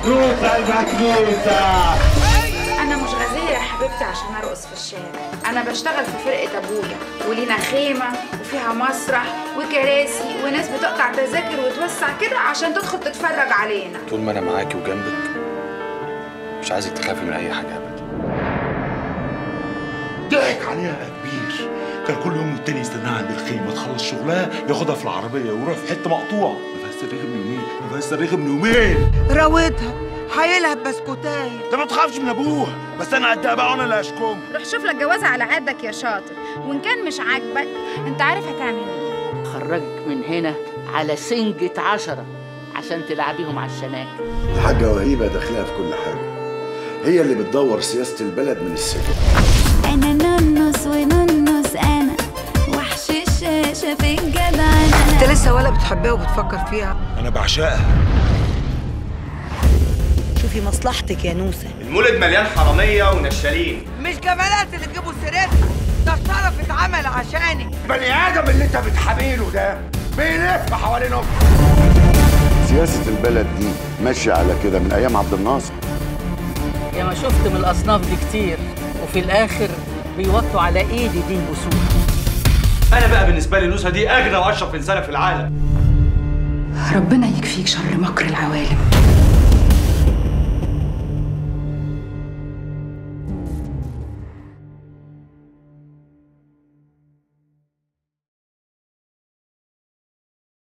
نوسة البسبوسة انا مش غازيه يا حبيبتي عشان ارقص في الشارع انا بشتغل في فرقه ابويا ولينا خيمه وفيها مسرح وكراسي وناس بتقطع تذاكر وتوسع كده عشان تدخل تتفرج علينا طول ما انا معاكي وجنبك مش عايزك تخافي من اي حاجه ابدا ضحك عليها يا كبير كان كل يوم والتاني يستناها عند الخيمة تخلص شغلها ياخدها في العربية ويروح في حتة مقطوعة ما فيهاش تاريخ من يومين ما فيهاش تاريخ من يومين راودها هيلها بسكوتايه انت ما تخافش من ابوها بس انا قدها بقى وانا اللي هشكم روح شوف لك جوازه على قدك يا شاطر وان كان مش عاجبك انت عارف هتعمل ايه خرجك من هنا على سنجة عشرة عشان تلعبيهم على الشناكل الحاجة وهيبة داخلها في كل حاجة هي اللي بتدور سياسة البلد من السجن انا ننص وننص انا وحش الشاشة في الجدعنة انت لسه ولا بتحبها وبتفكر فيها انا بعشقها شوفي مصلحتك يا نوسه المولد مليان حرامية ونشالين مش جمالات اللي تجيبوا سيرتها ده الطرف اتعمل عشاني بني ادم اللي انت بتحامله ده بيلف حوالين امك سياسة البلد دي ماشية على كده من أيام عبد الناصر يا ما شفت من الأصناف دي كتير وفي الآخر بيوطوا على إيدي دين بسوط أنا بقى بالنسبة لي نوسة دي أغنى وأشرف إنسانة في العالم ربنا يكفيك شر مكر العوالم